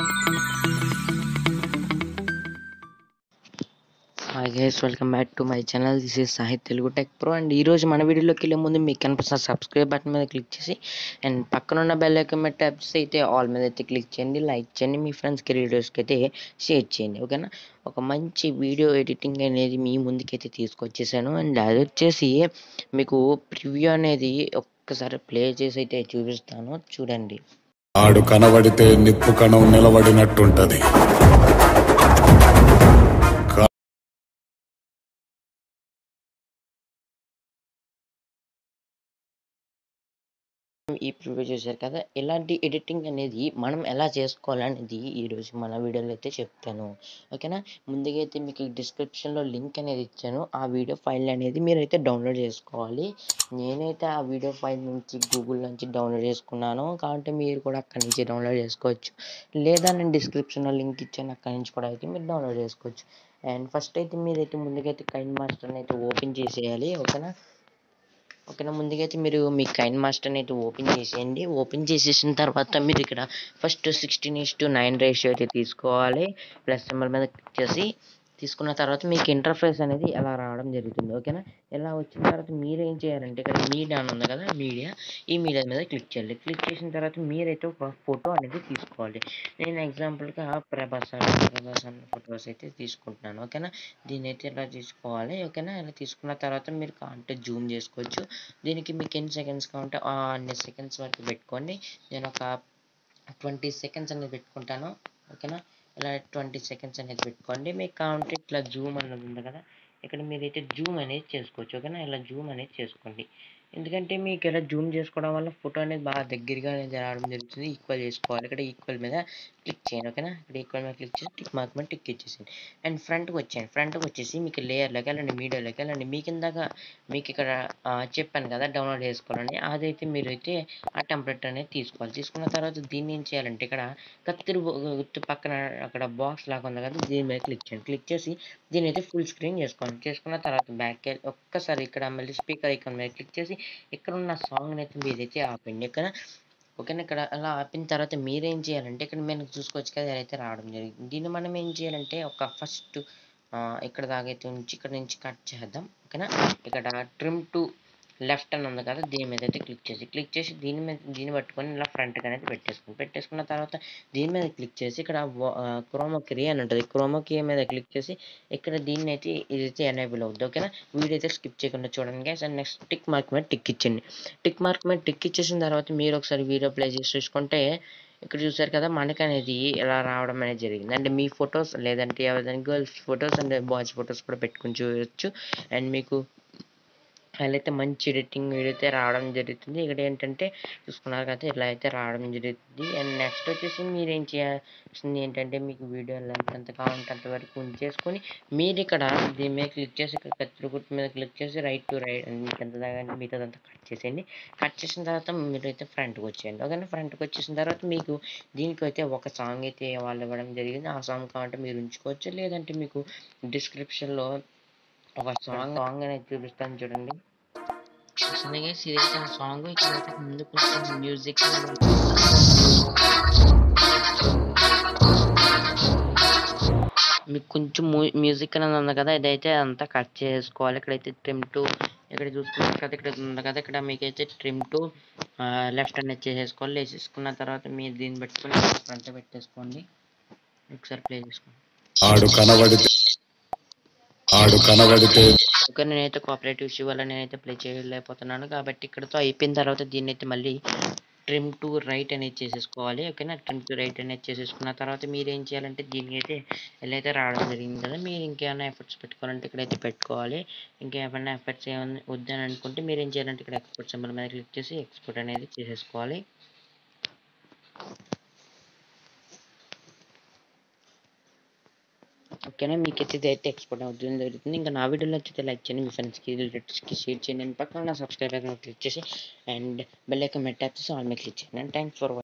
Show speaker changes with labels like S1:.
S1: hi guys welcome back to my channel this is Sahith Telugu tech pro and ఈ రోజు మన వీడియోలోకి వెళ్ళే ముందు మీకు కనిపిస్తున్న సబ్స్క్రైబ్ బటన్ మీద క్లిక్ చేసి అండ్ పక్కన ఉన్న బెల్ ఐకాన్ మీద ట్యాప్ చేసి అయితే ఆల్ మీద అయితే క్లిక్ చేయండి లైక్ చేయండి మీ ఫ్రెండ్స్కి రిలేటివ్స్కి అయితే షేర్ చేయండి ఓకేనా ఒక మంచి వీడియో ఎడిటింగ్ అనేది మీ ముందుకైతే తీసుకొచ్చేసాను అండ్ అది వచ్చేసి మీకు ప్రివ్యూ అనేది ఒక్కసారి ప్లే చేసి అయితే చూపిస్తాను చూడండి
S2: ఆడు కనబడితే నిప్పు కణం నిలబడినట్టుంటది
S1: ఈ ప్రివ్యూ చూశారు కదా ఇలాంటి ఎడిటింగ్ అనేది మనం ఎలా చేసుకోవాలనేది ఈరోజు మన వీడియోలో అయితే చెప్తాను ఓకేనా ముందుగా అయితే మీకు డిస్క్రిప్షన్లో లింక్ అనేది ఇచ్చాను ఆ వీడియో ఫైల్ అనేది మీరైతే డౌన్లోడ్ చేసుకోవాలి నేనైతే ఆ వీడియో ఫైల్ నుంచి గూగుల్ నుంచి డౌన్లోడ్ చేసుకున్నాను కాబట్టి మీరు కూడా అక్కడి నుంచి డౌన్లోడ్ చేసుకోవచ్చు లేదా నేను డిస్క్రిప్షన్లో లింక్ ఇచ్చాను అక్కడి నుంచి కూడా అయితే మీరు డౌన్లోడ్ చేసుకోవచ్చు అండ్ ఫస్ట్ అయితే మీరైతే ముందుకైతే కైన్ మాస్టర్ని అయితే ఓపెన్ చేసేయాలి ఓకేనా ఓకేనా ముందుకైతే మీరు మీ కైన్ మాస్టర్ని అయితే ఓపెన్ చేసేయండి ఓపెన్ చేసేసిన తర్వాత మీరు ఇక్కడ first sixteen is to nine ratio అయితే తీసుకోవాలి ప్లస్ సింబల్ మీద క్లిక్ చేసి తీసుకున్న తర్వాత మీకు ఇంటర్ఫేస్ అనేది ఎలా రావడం జరుగుతుంది ఓకేనా ఎలా వచ్చిన తర్వాత మీరు ఏం చేయాలంటే ఇక్కడ మీడియా అని ఉంది కదా మీడియా ఈ మీడియా మీద క్లిక్ చేయాలి క్లిక్ చేసిన తర్వాత మీరైతే ఒక ఫోటో అనేది తీసుకోవాలి నేను ఎగ్జాంపుల్గా ప్రభాస్ అన్న ప్రభాస్ అన్న ఫొటోస్ అయితే తీసుకుంటున్నాను ఓకేనా దీన్ని అయితే ఇలా తీసుకోవాలి ఓకేనా ఇలా తీసుకున్న తర్వాత మీరు కావాలంటే జూమ్ చేసుకోవచ్చు దీనికి మీకు ఎన్ని సెకండ్స్ కావాలంటే ఆ అన్ని సెకండ్స్ వరకు పెట్టుకోండి నేను ఒక ట్వంటీ సెకండ్స్ అనేది పెట్టుకుంటాను ఓకేనా ఇలా ట్వంటీ సెకండ్స్ అనేది పెట్టుకోండి మీకు కావాలంటే ఇట్లా జూమ్ అన్నది ఉంది కదా ఇక్కడ మీరైతే జూమ్ అనేది చేసుకోవచ్చు ఓకేనా ఇలా జూమ్ అనేది చేసుకోండి ఎందుకంటే మీకు ఇలా జూమ్ చేసుకోవడం వల్ల ఫోటో అనేది బాగా దగ్గరగా అనేది రావడం జరుగుతుంది ఈక్వల్ చేసుకోవాలి ఇక్కడ ఈక్వల్ మీద క్లిక్ చేయండి ఓకేనా ఇక్కడ ఈక్వల్ మీద క్లిక్ చేసి టిక్ మార్క్ మీద టిక్ ఇచ్చేసింది అండ్ ఫ్రంట్కి వచ్చేయండి ఫ్రంట్కి వచ్చేసి మీకు లేయర్లోకి వెళ్ళండి మీడియాలోకి వెళ్ళండి మీకు ఇందాక మీకు ఇక్కడ ఆ, చెప్పాను కదా డౌన్లోడ్ చేసుకోవాలని అదైతే మీరు అయితే ఆ టెంప్లెట్ అనేది తీసుకోవాలి తీసుకున్న తర్వాత దీన్ని ఏం చేయాలంటే ఇక్కడ కత్తిరి బొ- గుర్తు పక్కన అక్కడ బాక్స్ లాగా ఉంది కదా దీని మీద క్లిక్ చేయండి క్లిక్ చేసి దీని అయితే ఫుల్ స్క్రీన్ చేసుకోండి చేసుకున్న తర్వాత బ్యాక్ వెళ్ళి ఒక్కసారి ఇక్కడ మళ్ళీ స్పీకర్ ఐకాన్ మీద క్లిక్ చేసి ఇక్కడ ఉన్న సాంగ్ అయితే మీరైతే ఆపండి ఇక్కడ ఓకేనా ఇక్కడ అలా ఆపిన తర్వాత మీరేం చేయాలంటే ఇక్కడ మీరు చూసుకోవచ్చు కదా ఇలా అయితే రావడం జరిగింది దీన్ని మనం ఏం చేయాలంటే ఒక ఫస్ట్ ఇక్కడ దాకా అయితే ఉంచి ఇక్కడ నుంచి కట్ చేద్దాం ఓకేనా ఇక్కడ ట్రిమ్ టు లెఫ్ట్ అని ఉంది కదా దీని మీద అయితే క్లిక్ చేసి క్లిక్ చేసి దీని మీద దీన్ని పట్టుకొని ఇలా ఫ్రంట్ అనేది పెట్టేసుకుని పెట్టేసుకున్న తర్వాత దీని మీద క్లిక్ చేసి ఇక్కడ క్రోమోకి అని ఉంటుంది క్రోమోకి మీద క్లిక్ చేసి ఇక్కడ దీన్ని అయితే ఇదైతే ఎనేబుల్ అవుద్ది ఓకేనా వీడియో అయితే స్కిప్ చేయకుండా చూడండి guys and next tick mark మీద టిక్ ఇచ్చండి టిక్ మార్క్ మీద టిక్ ఇచ్చేసిన తర్వాత మీరు ఒకసారి వీడియో ప్లే చేసి చూసుకుంటే ఇక్కడ చూసారు కదా మనకి అనేది ఇలా రావడం అనేది జరిగింది అంటే మీ ఫొటోస్ లేదంటే ఎవరైనా girls photos and boys photos కూడా పెట్టుకుని చూడొచ్చు అండ్ మీకు అలా అయితే మంచి ఎడిటింగ్ వీడియో అయితే రావడం జరుగుతుంది ఇక్కడ ఏంటంటే చూసుకున్నారు కదా ఇలా అయితే రావడం జరుగుతుంది అండ్ నెక్స్ట్ వచ్చేసి మీరు ఏం చేయాల్సింది ఏంటంటే మీకు వీడియో లెంత్ ఎంత కావాలంటే అంతవరకు ఉంచేసుకొని మీరు ఇక్కడ దీని మీద క్లిక్ చేసి ఇక్కడ కత్తిరి గుర్తు మీద క్లిక్ చేసి రైట్ టు రైట్ మీకు ఎంత దాకా మీతో అంతా కట్ చేసేయండి కట్ చేసిన తర్వాత మీరు అయితే ఫ్రంట్కి వచ్చేయండి ఓకేనా ఫ్రంట్కి వచ్చేసిన తర్వాత మీకు దీనికి అయితే ఒక సాంగ్ అయితే వాళ్ళు ఇవ్వడం జరిగింది ఆ సాంగ్ కావాలంటే మీరు ఉంచుకోవచ్చు లేదంటే మీకు డిస్క్రిప్షన్లో ఒక సాంగ్ సాంగ్ అనేది చూపిస్తాను చూడండి చూస్తుంది guys, ఇదైతే ఆ సాంగ్ ఇక్కడైతే ముందు కొంచెం మ్యూజిక్ మీకు కొంచెం మ్యూజిక్ అనేది ఉంది కదా ఇదైతే అంతా కట్ చేసుకోవాలి ఇక్కడైతే ట్రిమ్ టు ఇక్కడ చూసుకున్నారు కదా ఇక్కడ ఉంది కదా ఇక్కడ మీకైతే ట్రిమ్ టు లెఫ్ట్ అనేది చేసేసుకోవాలి వేసేసుకున్న తర్వాత మీరు దీన్ని పెట్టుకొని ఫ్రంట్ పెట్టేసుకోండి ఒకసారి ప్లే చేసుకోండి
S2: ఆడు కనబడితే ఆడు కనబడితే
S1: ఓకే నేనైతే కోఆపరేటివ్ ఇష్యూ వల్ల నేనైతే ప్లే చేయలేకపోతున్నాను కాబట్టి ఇక్కడతో అయిపోయిన తర్వాత దీన్ని అయితే మళ్ళీ ట్రిమ్ టు రైట్ అనేది చేసేసుకోవాలి ఓకేనా ట్రిమ్ టు రైట్ అనేది చేసేసుకున్న తర్వాత మీరు ఏం చేయాలంటే దీనికి అయితే ఎలా అయితే రావడం జరిగింది కదా మీరు ఇంకేమైనా ఎఫర్ట్స్ పెట్టుకోవాలంటే ఇక్కడైతే పెట్టుకోవాలి ఇంకేమైనా ఎఫర్ట్స్ ఏమైనా వద్దని అనుకుంటే మీరు ఏం చేయాలంటే ఇక్కడ ఎక్స్పోర్ట్ సింబల్ మీద క్లిక్ చేసి ఎక్స్పోర్ట్ అనేది చేసేసుకోవాలి ఓకేనా మీకు అయితే ఇదైతే ఎక్స్పోర్ట్ అవుతుంది జరుగుతుంది ఇంకా నా వీడియోలో నచ్చితే లైక్ చేయండి మీ ఫ్రెండ్స్కి రిలేటివ్స్కి షేర్ చేయండి అండ్ పక్కన సబ్స్క్రైబ్ ఐకాన్ క్లిక్ చేసి అండ్ బెల్ ఐకాన్ మీద ట్యాప్ చేసి ఆల్ మీద క్లిక్ చేయండి అండ్ థ్యాంక్స్ ఫర్